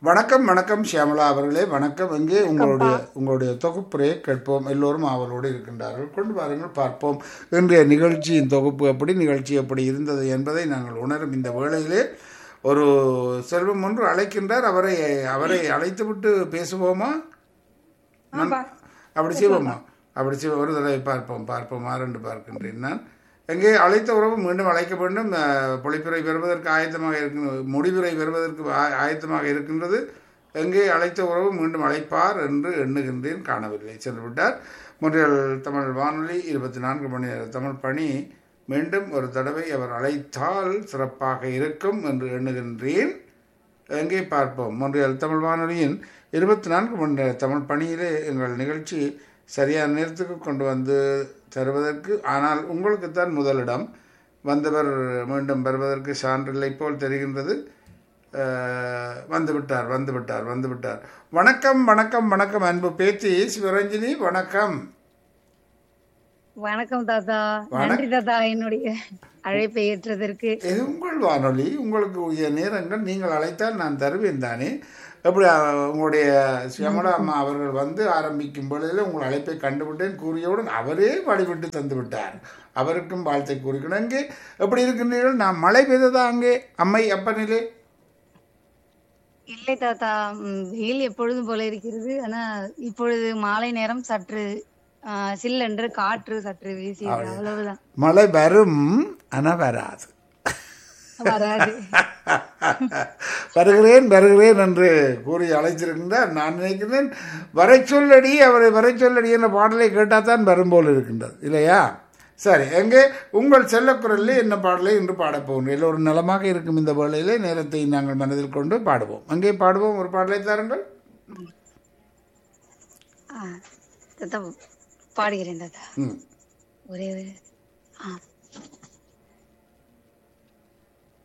வணக்கம் வணக்கம் ஷியாமலா அவர்களே வணக்கம் எங்கே உங்களுடைய உங்களுடைய தொகுப்புரையை கேட்போம் எல்லோரும் அவரோடு இருக்கின்றார்கள் கொண்டு வாருங்கள் பார்ப்போம் இன்றைய நிகழ்ச்சியின் தொகுப்பு எப்படி நிகழ்ச்சி எப்படி இருந்தது என்பதை நாங்கள் உணரும் இந்த வேளையிலே ஒரு செல்வம் ஒன்று அழைக்கின்றார் அவரை அவரை அழைத்துவிட்டு பேசுவோமா அப்படி செய்வோமா அப்படி செய்வோம் ஒரு தடவை பார்ப்போம் பார்ப்போம் ஆரண்டு பார்க்கின்றேன் நான் எங்கே அழைத்த உறவு மீண்டும் அழைக்க வேண்டும் அஹ், பொழிப்புரை பெறுவதற்கு ஆயத்தமாக இருக்கின்ற முடிவுரை பெறுவதற்கு ஆ- ஆயத்தமாக இருக்கின்றது எங்கே அழைத்த உறவு மீண்டும் அழைப்பார் என்று எண்ணுகின்றேன் காணவில்லை சென்று விட்டார் முன்றியல் தமிழ் வானொலி இருபத்தி நான்கு மணி நேர தமிழ் பணி மீண்டும் ஒரு தடவை அவர் அழைத்தால் சிறப்பாக இருக்கும் என்று எண்ணுகின்றேன் எங்கே பார்ப்போம் மொன்றியல் தமிழ் வானொலியின் இருபத்தி நான்கு மணி நேர தமிழ் பணியிலே எங்கள் நிகழ்ச்சி சரியான நேரத்துக்கு கொண்டு வந்து தருவதற்கு ஆனால் உங்களுக்குத்தான் முதலிடம் வந்தவர் மீண்டும் வருவதற்கு சான்றில்லை போல் தெரிகின்றது அஹ், வந்து விட்டார் வந்து விட்டார் வந்து விட்டார் வணக்கம் வணக்கம் வணக்கம் அன்பு பேத்தி சிவரஞ்சினி வணக்கம் வணக்கம் தாத்தா நன்றி தாத்தா என்னுடைய அழைப்பை ஏற்றதற்கு இது உங்கள் வானொலி உங்களுக்கு உரிய நேரங்கள் நீங்கள் அழைத்தால் நான் தருவேன் தானே எப்படி அஹ், உங்களுடைய சியமலா அம்மா அவர்கள் வந்து ஆரம்பிக்கும் பொழுதில் உங்கள் அழைப்பை கண்டுவிட்டேன் கூறியவுடன் அவரே வழிவிட்டு தந்து விட்டார் அவருக்கும் வாழ்த்தை கூறிக்கணும் அங்கே எப்படி இருக்கின்றீர்கள் நான் மழை பெய்ததா அங்கே அம்மை அப்பனிலே இல்லை தாத்தா ம், வெயில் எப்பொழுதும் போல இருக்கிறது ஆனா இப்பொழுது மாலை நேரம் சற்று ஆ, சில்லென்று காற்று சற்று வீசியது அவ்வளவுதான் மழை வரும் ஆனால் வராது வராது வருகிறேன் வருகிறேன் என்று கூறி அழைத்திருக்கின்றார் நான் நினைக்கிறேன் வரை சொல்லடி அவரை வரை சொல்லடி என்ற பாடலை கேட்டால் தான் வரும் போல் இருக்கின்றது இல்லையா சரி எங்கே உங்கள் செல்லக்குரலில் என்ன பாடலை இன்று பாடப் போகிறோம் எல்லோரும் நலமாக இருக்கும் இந்த வேளையிலே நேரத்தை நாங்கள் மனதில் கொண்டு பாடுவோம் அங்கே பாடுவோம் ஒரு பாடலை தாருங்கள் ஆ, தாத்தா பாடுகிறேன் தாத்தா ம் ஒரே ஒரு ஆ